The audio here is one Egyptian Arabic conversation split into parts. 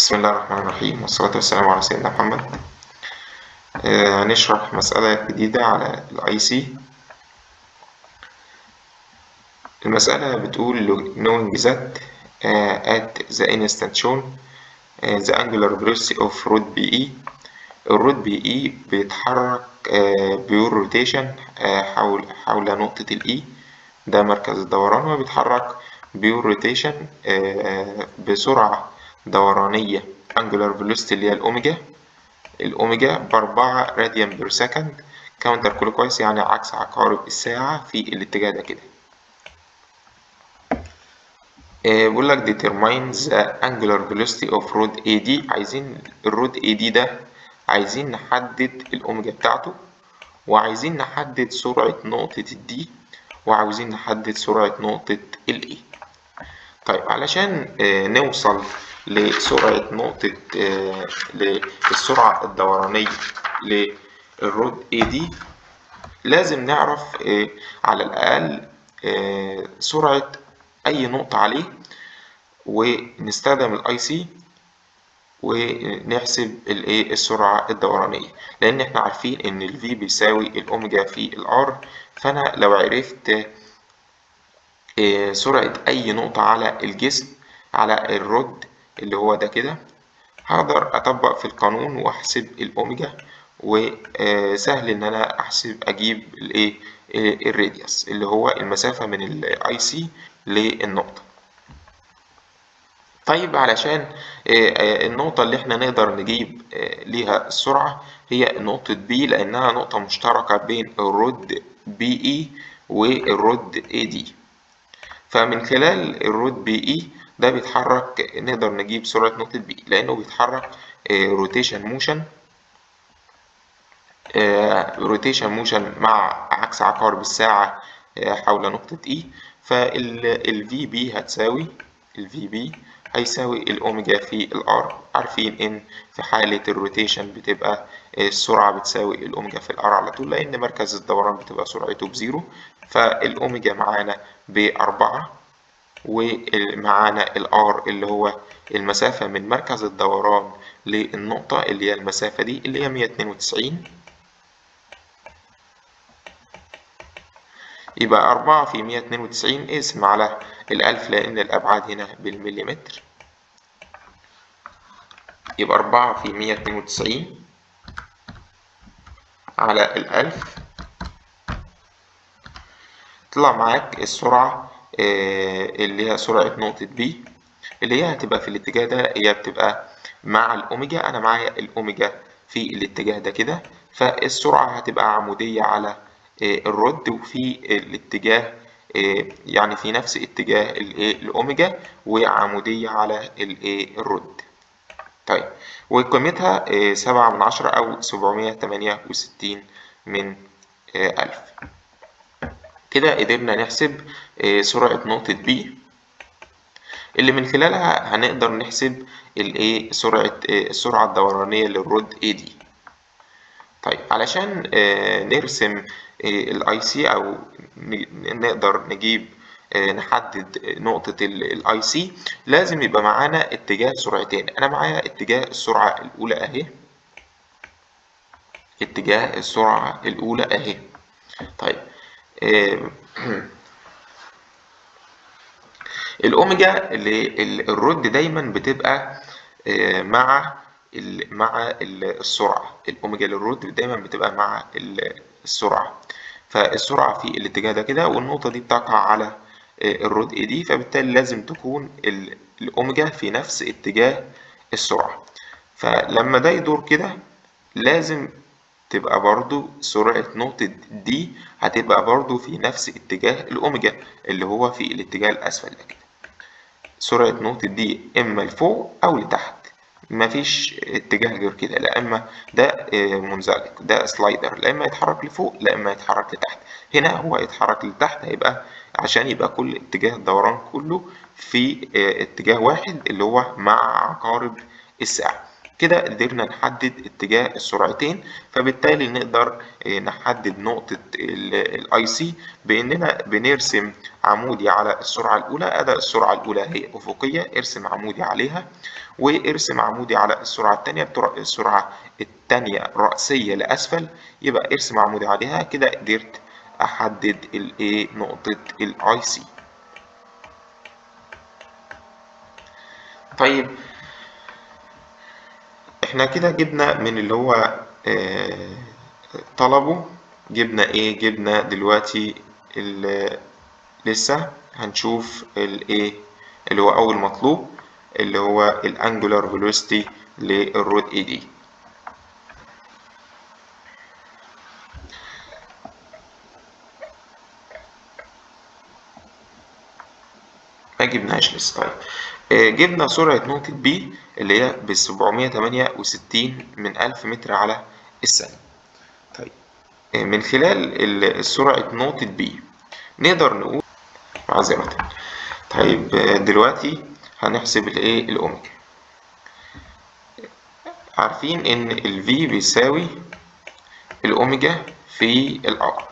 بسم الله الرحمن الرحيم والصلاة والسلام على سيدنا محمد آه، هنشرح مسألة جديدة على الاي سي المسألة بتقول knowing that uh, at the instant shown uh, the angular velocity of rod BE الرود BE بيتحرك بيور روتيشن حول حول نقطة الإي ده مركز الدوران وبيتحرك بيور روتيشن بسرعة دورانية angular velocity اللي هي الأوميجا الأوميجا بأربعة راديان بير سكند كاونتر كلوكوايز يعني عكس عقارب الساعة في الاتجاه ده كده بيقول لك determine the angular velocity of rod AD عايزين الرود AD ده عايزين نحدد الأوميجا بتاعته وعايزين نحدد سرعة نقطة الدي وعاوزين نحدد سرعة نقطة الإي طيب علشان نوصل لسرعة نقطة للسرعة الدورانية للرود AD لازم نعرف على الأقل سرعة أي نقطة عليه ونستخدم الاي سي ونحسب الايه السرعة الدورانية لأن احنا عارفين إن الفي بيساوي الأوميجا في الار فأنا لو عرفت سرعة أي نقطة على الجسم على الرد اللي هو ده كده هقدر أطبق في القانون وأحسب الأوميجا وسهل إن أنا أحسب أجيب الإيه الراديوس اللي هو المسافة من الأي سي للنقطة طيب علشان النقطة اللي احنا نقدر نجيب ليها السرعة هي نقطة بي لأنها نقطة مشتركة بين الرود بي اي والرود اي دي فمن خلال الرود بي اي ده بيتحرك نقدر نجيب سرعة نقطة بي لأنه بيتحرك روتيشن موشن روتيشن موشن مع عكس عقارب الساعة حول نقطة اي فالفي بي هتساوي الفي بي هيساوي الأوميجا في الآر عارفين إن في حالة الروتيشن بتبقى السرعة بتساوي الأوميجا في الآر على طول لأن مركز الدوران بتبقى سرعته بزيرو فالأوميجا معانا بأربعة ومعانا الآر اللي هو المسافة من مركز الدوران للنقطة اللي هي المسافة دي اللي هي 192 يبقى أربعة في مية اتنين وتسعين اسم على الألف لأن الأبعاد هنا بالمليمتر يبقى أربعة في مية اتنين وتسعين على الألف طلع معاك السرعة اللي هي سرعة نقطة بي اللي هي هتبقى في الاتجاه ده هي بتبقى مع الأوميجا أنا معايا الأوميجا في الاتجاه ده كده فالسرعة هتبقى عمودية على الرد وفي الاتجاه يعني في نفس اتجاه الأوميجا وعمودية على الرد طيب وقيمتها سبعة من عشرة أو سبعمية تمانية وستين من ألف كده قدرنا نحسب سرعة نقطة بي اللي من خلالها هنقدر نحسب الايه سرعة السرعة الدورانية للرد اي دي طيب علشان نرسم الاي سي او نقدر نجيب نحدد نقطة الاي سي لازم يبقى معانا اتجاه سرعتين انا معايا اتجاه السرعة الاولى اهي اتجاه السرعة الاولى اهي طيب الاوميجا اللي الرد دايما بتبقى مع مع السرعة الأوميجا للرود دايما بتبقى مع السرعة فالسرعة في الاتجاه ده كده والنقطة دي بتقع على الرود اي دي فبالتالي لازم تكون الأوميجا في نفس اتجاه السرعة فلما ده يدور كده لازم تبقى برضو سرعة نقطة دي هتبقى برضو في نفس اتجاه الأوميجا اللي هو في الاتجاه الأسفل ده كده سرعة نقطة دي إما لفوق أو لتحت مفيش اتجاه غير كده لا اما ده منزلق ده سلايدر لا اما يتحرك لفوق لا اما يتحرك لتحت هنا هو يتحرك لتحت هيبقى عشان يبقى كل اتجاه الدوران كله في اتجاه واحد اللي هو مع عقارب الساعة كده قدرنا نحدد اتجاه السرعتين فبالتالي نقدر نحدد نقطة الاي سي باننا بنرسم عمودي على السرعة الاولى اداء السرعة الاولى هي افقية ارسم عمودي عليها وارسم عمودي على السرعة الثانية السرعة الثانية رأسية لأسفل يبقى ارسم عمودي عليها كده قدرت احدد الايه نقطة الاي سي طيب احنا كده جبنا من اللي هو اه طلبه جبنا ايه جبنا دلوقتي لسه هنشوف الايه اللي هو اول مطلوب اللي هو الانجولار فيلوسيتي للرود اي دي ما جبناش لسه طيب جبنا سرعة نقطة بي اللي هي ب 768 من 1000 متر على الثانية. طيب من خلال سرعة نقطة بي نقدر نقول معذرة طيب دلوقتي هنحسب الايه الأوميجا عارفين إن ال V بيساوي الأوميجا في الآر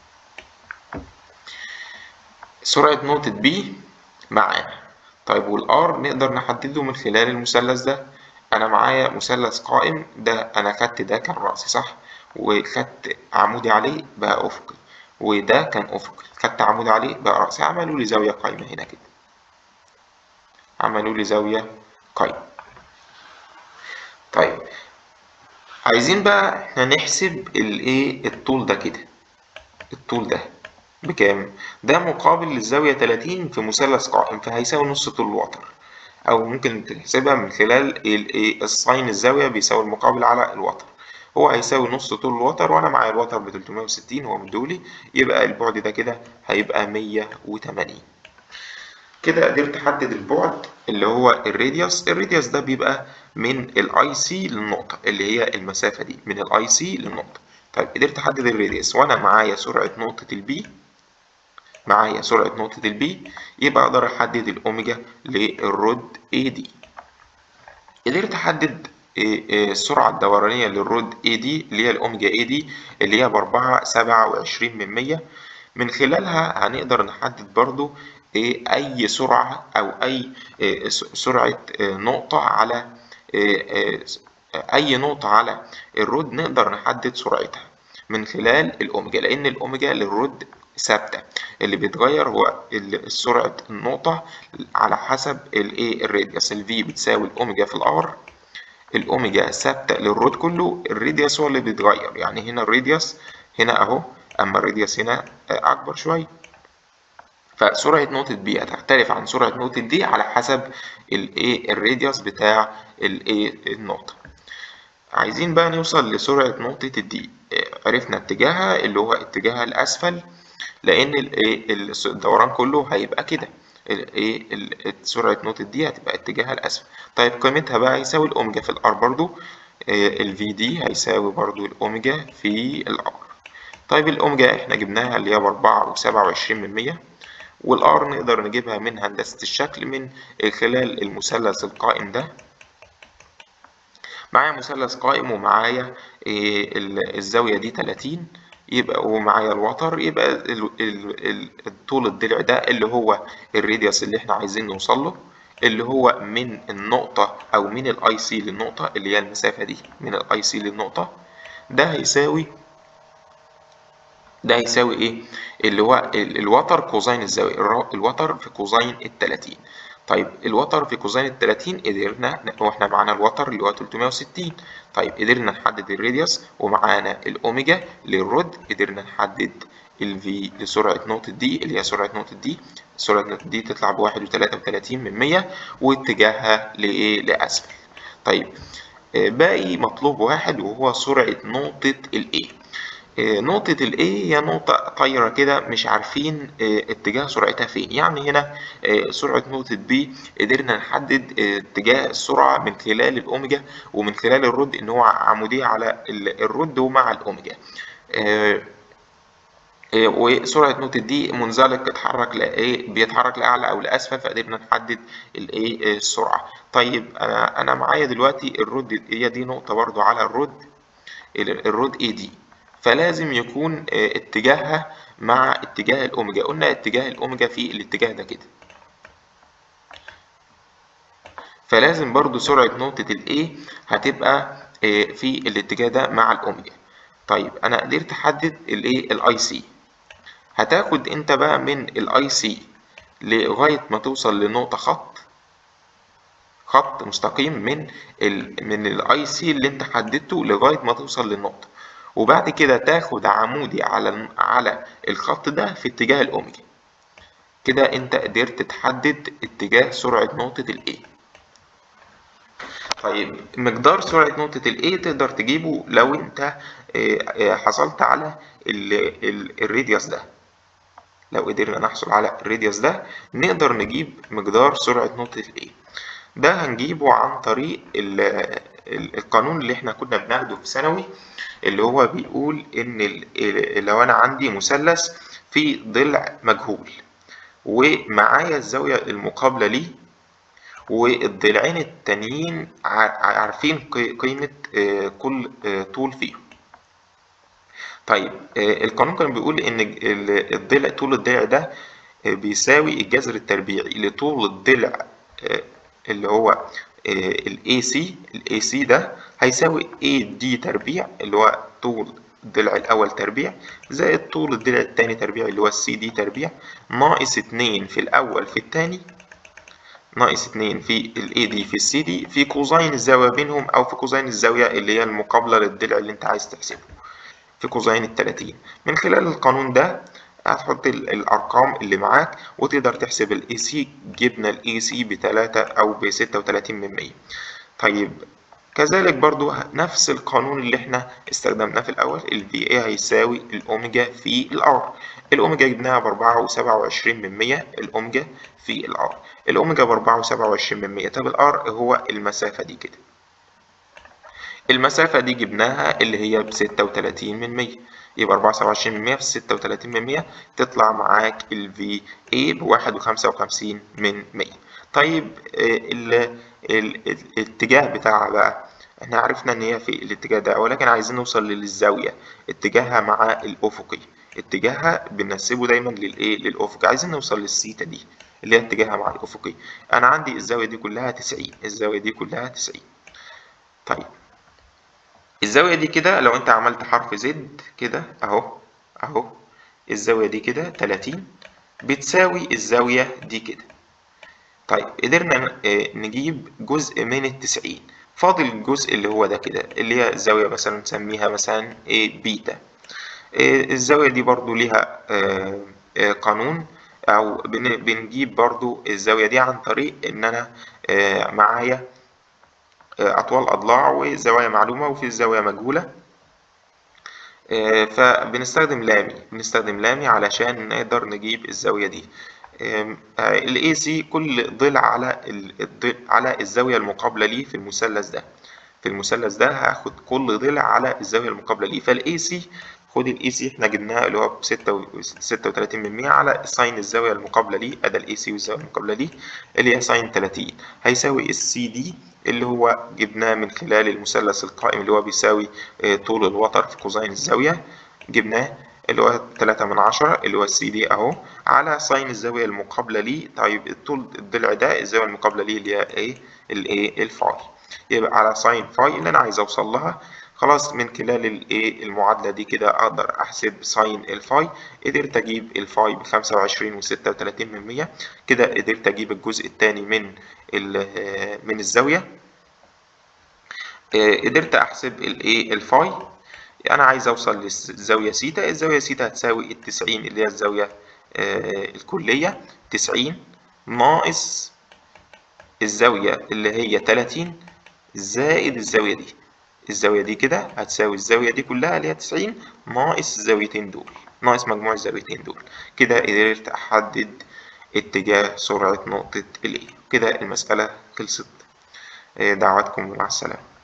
سرعة نقطة بي معانا طيب والار نقدر نحدده من خلال المثلث ده انا معايا مثلث قائم ده انا خدت ده كان رأسي صح وخدت عمودي عليه بقى افقي وده كان افقي خدت عمودي عليه بقى رأسي عملوا لي زاوية قايمة هنا كده عملوا لي زاوية قايمة طيب عايزين بقى احنا نحسب الايه الطول ده كده الطول ده بكام؟ ده مقابل للزاوية 30 في مثلث قائم فهيساوي نص طول الوتر أو ممكن تحسبها من خلال الساين الزاوية بيساوي المقابل على الوتر هو هيساوي نص طول الوتر وأنا معايا الوتر ب 360 هو مدولي يبقى البعد ده كده هيبقى 180 كده قدرت أحدد البعد اللي هو الراديوس الراديوس ده بيبقى من الاي سي للنقطة اللي هي المسافة دي من الاي سي للنقطة طيب قدرت أحدد الراديوس وأنا معايا سرعة نقطة البي معايا سرعة نقطة البي يبقى أقدر أحدد الأوميجا للرود اي دي قدرت أحدد السرعة الدورانية للرود اي دي اللي هي الأوميجا اي دي اللي هي بأربعة سبعة وعشرين من مية من خلالها هنقدر نحدد برضو أي سرعة أو أي سرعة نقطة على أي نقطة على الرود نقدر نحدد سرعتها من خلال الأوميجا لأن الأوميجا للرود ثابتة اللي بيتغير هو سرعة النقطة على حسب الايه الراديوس الفي بتساوي الأوميجا في الآر الأوميجا ثابتة للرود كله الراديوس هو اللي بيتغير يعني هنا الراديوس هنا أهو أما الراديوس هنا أكبر شوية فسرعة نقطة بي هتختلف عن سرعة نقطة دي على حسب الايه الراديوس بتاع الايه النقطة عايزين بقى نوصل لسرعة نقطة الدي عرفنا اتجاهها اللي هو اتجاهها الأسفل لأن الدوران كله هيبقى كده الايه سرعة نقطة دي هتبقى اتجاهها الأسفل طيب قيمتها بقى هيساوي الأوميجا في الآر برضو الفي دي هيساوي برضو الأوميجا في الآر طيب الأوميجا احنا جبناها اللي هي بأربعة وسبعة وعشرين من مية والآر نقدر نجيبها من هندسة الشكل من خلال المثلث القائم ده معايا مثلث قائم ومعايا الزاوية دي 30 يبقى ومعايا الوتر يبقى طول الضلع ده اللي هو الراديوس اللي احنا عايزين نوصل له اللي هو من النقطة أو من الاي سي للنقطة اللي هي المسافة دي من الاي سي للنقطة ده هيساوي ده هيساوي ايه؟ اللي هو الوتر كوزين الزاوية الوتر في كوزين التلاتين طيب الوتر في كوزين التلاتين قدرنا واحنا معانا الوتر اللي هو 360 طيب قدرنا نحدد الراديوس ومعانا الأوميجا للرود قدرنا نحدد الفي لسرعة نقطة دي اللي هي سرعة نقطة دي سرعة نقطة دي تطلع بواحد وتلاتة وتلاتين من مية واتجاهها لإيه لأسفل طيب باقي مطلوب واحد وهو سرعة نقطة الإيه نقطة ال A هي نقطة طايرة كده مش عارفين اتجاه سرعتها فين يعني هنا سرعة نقطة B قدرنا نحدد اتجاه السرعة من خلال الأوميجا ومن خلال الرد إن هو عمودية على الرد ومع الأوميجا إيه، وسرعة نقطة دي منزلق اتحرك لإيه بيتحرك لأعلى أو لأسفل فقدرنا نحدد الإيه السرعة طيب أنا أنا معايا دلوقتي الرود هي دي نقطة برضو على الرود الرود اي دي فلازم يكون آه، اتجاهها مع اتجاه الأوميجا قلنا اتجاه الأوميجا في الاتجاه ده كده فلازم برضو سرعة نقطة ال A هتبقى آه، في الاتجاه ده مع الأوميجا طيب أنا قدرت أحدد ال A ال IC هتاخد أنت بقى من ال IC لغاية ما توصل لنقطة خط خط مستقيم من ال من الاي سي اللي انت حددته لغايه ما توصل للنقطه وبعد كده تاخد عمودي على على الخط ده في اتجاه الاوميجا كده انت قدرت تحدد اتجاه سرعه نقطه الاي طيب مقدار سرعه نقطه الاي تقدر تجيبه لو انت حصلت على الراديوس ده لو قدرنا نحصل على الراديوس ده نقدر نجيب مقدار سرعه نقطه الاي ده هنجيبه عن طريق القانون اللي احنا كنا بناخده في ثانوي اللي هو بيقول ان لو انا عندي مثلث في ضلع مجهول ومعايا الزاوية المقابلة ليه والضلعين التانيين عارفين قيمة كل طول فيهم طيب القانون كان بيقول ان الضلع طول الضلع ده بيساوي الجذر التربيعي لطول الضلع اللي هو ال AC ال AC ده هيساوي AD تربيع اللي هو طول الضلع الأول تربيع زائد طول الضلع التاني تربيع اللي هو السي دي تربيع ناقص اتنين في الأول في التاني ناقص اتنين في ال AD في السي دي في كوزين الزاوية بينهم أو في كوزين الزاوية اللي هي المقابلة للضلع اللي أنت عايز تحسبه في كوزين التلاتين من خلال القانون ده هتحط الأرقام اللي معاك وتقدر تحسب ال AC جبنا ال AC بتلاتة أو بستة وتلاتين من مية طيب كذلك برضو نفس القانون اللي احنا استخدمناه في الأول ال VA هيساوي الأوميجا في الآر الأوميجا جبناها بأربعة وسبعة وعشرين من مية الأوميجا في الآر الأوميجا بأربعة وسبعة وعشرين من مية طب الآر هو المسافة دي كده المسافة دي جبناها اللي هي بستة وتلاتين من مية يبقى أربعة وسبعة وعشرين من مية في ستة وتلاتين من مية تطلع معاك ال VA بواحد وخمسة وخمسين من مية طيب ال ال الاتجاه بتاعها بقى احنا عرفنا ان هي في الاتجاه ده ولكن عايزين نوصل للزاوية اتجاهها مع الأفقي اتجاهها بنسبه دايما للايه للأفقي عايزين نوصل للسيتا دي اللي هي اتجاهها مع الأفقي أنا عندي الزاوية دي كلها تسعين الزاوية دي كلها تسعين طيب الزاوية دي كده لو انت عملت حرف زد كده اهو اهو الزاوية دي كده تلاتين بتساوي الزاوية دي كده طيب قدرنا نجيب جزء من التسعين فاضل الجزء اللي هو ده كده اللي هي الزاوية مثلا نسميها مثلا بيتا الزاوية دي برضو ليها قانون او بنجيب برضو الزاوية دي عن طريق ان انا معايا أطوال أضلاع وزوايا معلومة وفي زاوية مجهولة فبنستخدم لامي بنستخدم لامي علشان نقدر نجيب الزاوية دي ال AC كل ضلع على على الزاوية المقابلة ليه في المثلث ده في المثلث ده هاخد كل ضلع على الزاوية المقابلة ليه فال AC خد ال AC احنا جبناها اللي هو بستة ستة وتلاتين من مية على ساين الزاوية المقابلة ليه أدا ال AC والزاوية المقابلة ليه اللي هي ساين تلاتين هيساوي السي دي اللي هو جبناه من خلال المثلث القائم اللي هو بيساوي طول الوتر في كوزين الزاوية جبناه اللي هو تلاتة من عشرة اللي هو السي دي أهو على ساين الزاوية المقابلة ليه طيب طول الضلع ده الزاوية المقابلة ليه اللي هي إيه الإيه الفاي يبقى على ساين فاي اللي أنا عايز أوصل لها خلاص من خلال الايه المعادله دي كده اقدر احسب ساين الفاي قدرت اجيب الفاي ب 25 و 36 من 100 كده قدرت اجيب الجزء الثاني من من الزاويه قدرت احسب الايه الفاي انا عايز اوصل للزاويه سيتا الزاويه سيتا هتساوي ال 90 اللي هي الزاويه الكليه 90 ناقص الزاويه اللي هي 30 زائد الزاويه دي الزاوية دي كده هتساوي الزاوية دي كلها اللي هي تسعين ناقص الزاويتين دول ناقص مجموع الزاويتين دول كده قدرت أحدد اتجاه سرعة نقطة ال A كده المسألة خلصت دعواتكم مع السلامة